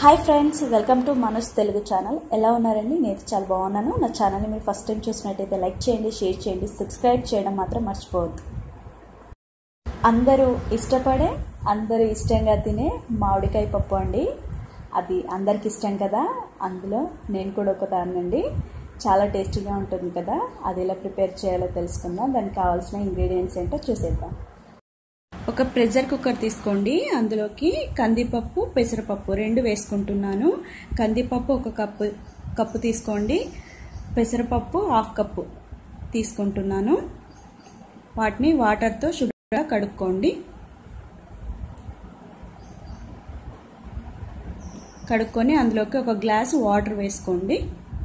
hi friends welcome to Manoj Telugu channel ఎలా ఉన్నారండి నేను చాలా బాగున్నాను నా ఛానల్ని మీరు ఫస్ట్ టైం చూసినట్టయితే లైక్ చేయండి షేర్ చేయండి సబ్స్క్రైబ్ చేయడం మాత్రం మర్చిపోవద్దు అందరూ ఇష్టపడే అందరూ ఇష్టంగా తినే మామిడికాయ పప్పు అండి అది అందరికి ఇష్టం కదా అందులో నేను కూడా ఒకదాన్నండి చాలా టేస్టీగా ఉంటుంది కదా అది ఎలా ప్రిపేర్ చేయాలో తెలుసుకుందాం దానికి కావాల్సిన ఇంగ్రీడియంట్స్ ఏంటో చూసేద్దాం ఒక ప్రెషర్ కుక్కర్ తీసుకోండి అందులోకి కందిపప్పు పెసరపప్పు రెండు వేసుకుంటున్నాను కందిపప్పు ఒక కప్పు కప్పు తీసుకోండి పెసరపప్పు హాఫ్ కప్పు తీసుకుంటున్నాను వాటిని వాటర్తో శుభ్రంగా కడుక్కోండి కడుక్కొని అందులోకి ఒక గ్లాసు వాటర్ వేసుకోండి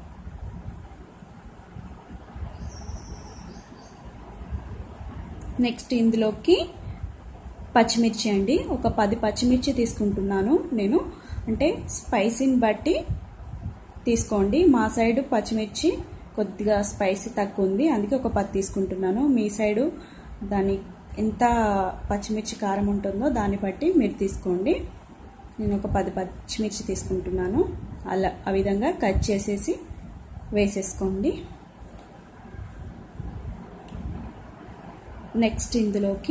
నెక్స్ట్ ఇందులోకి పచ్చిమిర్చి అండి ఒక పది పచ్చిమిర్చి తీసుకుంటున్నాను నేను అంటే స్పైసీని బట్టి తీసుకోండి మా సైడు పచ్చిమిర్చి కొద్దిగా స్పైసీ తక్కువ ఉంది అందుకే ఒక పది తీసుకుంటున్నాను మీ సైడు దాని ఎంత పచ్చిమిర్చి కారం ఉంటుందో దాన్ని బట్టి మీరు తీసుకోండి నేను ఒక పది పచ్చిమిర్చి తీసుకుంటున్నాను అలా ఆ విధంగా కట్ చేసేసి వేసేసుకోండి నెక్స్ట్ ఇందులోకి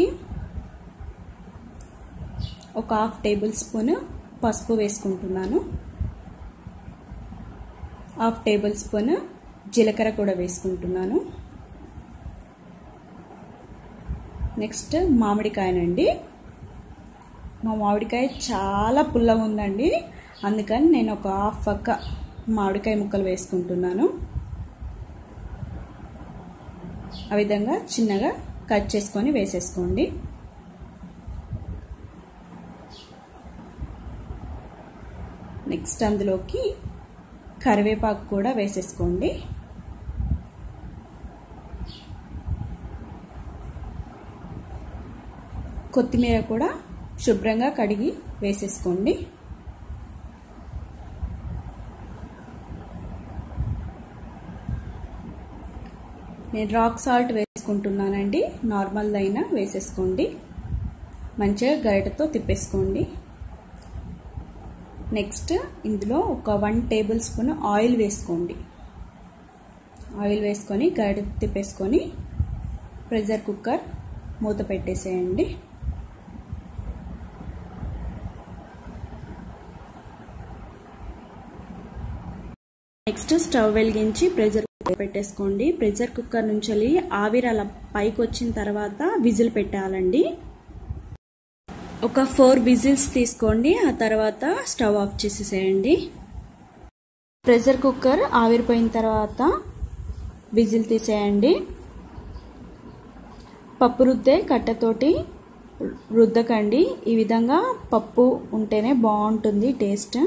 ఒక హాఫ్ టేబుల్ స్పూన్ పసుపు వేసుకుంటున్నాను హాఫ్ టేబుల్ స్పూన్ జీలకర్ర కూడా వేసుకుంటున్నాను నెక్స్ట్ మామిడికాయనండి మా మామిడికాయ చాలా పుల్లగా ఉందండి అందుకని నేను ఒక హాఫ్ పక్క మామిడికాయ ముక్కలు వేసుకుంటున్నాను ఆ విధంగా చిన్నగా కట్ చేసుకొని వేసేసుకోండి నెక్స్ట్ అందులోకి కరివేపాకు కూడా వేసేసుకోండి కొత్తిమీర కూడా శుభ్రంగా కడిగి వేసేసుకోండి నేను రాక్ సాల్ట్ వేసుకుంటున్నానండి నార్మల్ అయినా వేసేసుకోండి మంచిగా గరిటతో తిప్పేసుకోండి నెక్స్ట్ ఇందులో ఒక వన్ టేబుల్ స్పూన్ ఆయిల్ వేసుకోండి ఆయిల్ వేసుకొని గరిట తిప్పేసుకొని ప్రెషర్ కుక్కర్ మూత పెట్టేసేయండి నెక్స్ట్ స్టవ్ వెలిగించి ప్రెషర్ కుక్కర్ పెట్టేసుకోండి ప్రెషర్ కుక్కర్ నుంచి ఆవిరి అలా పైకి వచ్చిన తర్వాత విజిల్ పెట్టాలండి ఒక ఫోర్ విజిల్స్ తీసుకోండి ఆ తర్వాత స్టవ్ ఆఫ్ చేసేసేయండి ప్రెషర్ కుక్కర్ ఆవిరిపోయిన తర్వాత విజిల్ తీసేయండి పప్పు రుద్దే కట్టతోటి రుద్దకండి ఈ విధంగా పప్పు ఉంటేనే బాగుంటుంది టేస్ట్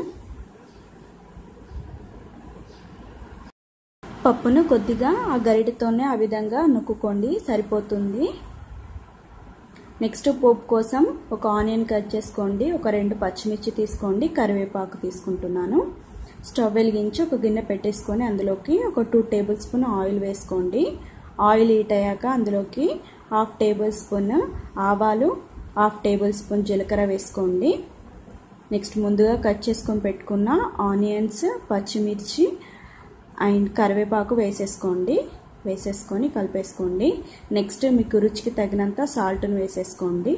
పప్పును కొద్దిగా ఆ గరిటతోనే ఆ విధంగా నొక్కుకోండి సరిపోతుంది నెక్స్ట్ పోపు కోసం ఒక ఆనియన్ కట్ చేసుకోండి ఒక రెండు పచ్చిమిర్చి తీసుకోండి కరివేపాకు తీసుకుంటున్నాను స్టవ్ వెలిగించి ఒక గిన్నె పెట్టేసుకొని అందులోకి ఒక టూ టేబుల్ స్పూన్ ఆయిల్ వేసుకోండి ఆయిల్ హీట్ అయ్యాక అందులోకి హాఫ్ టేబుల్ స్పూన్ ఆవాలు హాఫ్ టేబుల్ స్పూన్ జీలకర్ర వేసుకోండి నెక్స్ట్ ముందుగా కట్ చేసుకొని పెట్టుకున్న ఆనియన్స్ పచ్చిమిర్చి అండ్ కరివేపాకు వేసేసుకోండి వేసేసుకొని కలిపేసుకోండి నెక్స్ట్ మీకు రుచికి తగినంత సాల్ట్ను వేసేసుకోండి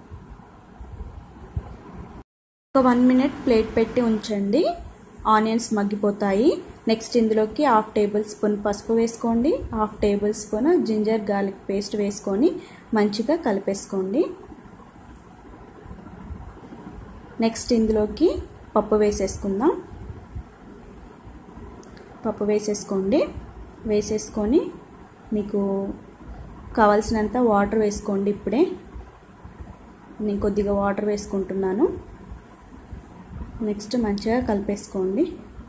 ఒక వన్ మినిట్ ప్లేట్ పెట్టి ఉంచండి ఆనియన్స్ మగ్గిపోతాయి నెక్స్ట్ ఇందులోకి హాఫ్ టేబుల్ స్పూన్ పసుపు వేసుకోండి half table spoon ginger garlic paste వేసుకొని మంచిగా కలిపేసుకోండి నెక్స్ట్ ఇందులోకి పప్పు వేసేసుకుందాం పప్పు వేసేసుకోండి వేసేసుకొని మీకు కావాల్సినంత వాటర్ వేసుకోండి ఇప్పుడే నేను కొద్దిగా వాటర్ వేసుకుంటున్నాను నెక్స్ట్ మంచిగా కలిపేసుకోండి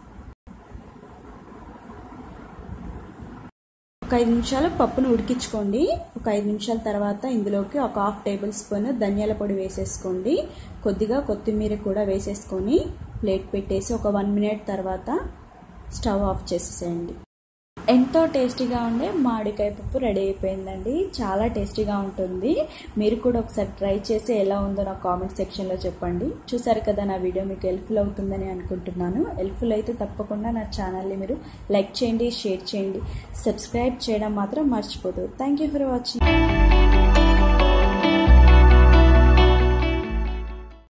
ఒక ఐదు నిమిషాలు పప్పును ఉడికించుకోండి ఒక ఐదు నిమిషాల తర్వాత ఇందులోకి ఒక హాఫ్ టేబుల్ స్పూన్ ధనియాల పొడి వేసేసుకోండి కొద్దిగా కొత్తిమీర కూడా వేసేసుకొని ప్లేట్ పెట్టేసి ఒక వన్ మినిట్ తర్వాత స్టవ్ ఆఫ్ చేసేసేయండి ఎంతో టేస్టీగా ఉండే మామిడికాయ పప్పు రెడీ అయిపోయిందండి చాలా టేస్టీగా ఉంటుంది మీరు కూడా ఒకసారి ట్రై చేసి ఎలా ఉందో నా కామెంట్ సెక్షన్లో చెప్పండి చూసారు కదా నా వీడియో మీకు హెల్ప్ఫుల్ అవుతుందని అనుకుంటున్నాను హెల్ప్ఫుల్ అయితే తప్పకుండా నా ఛానల్ని మీరు లైక్ చేయండి షేర్ చేయండి సబ్స్క్రైబ్ చేయడం మాత్రం మర్చిపోదు థ్యాంక్ యూ ఫర్ వాచింగ్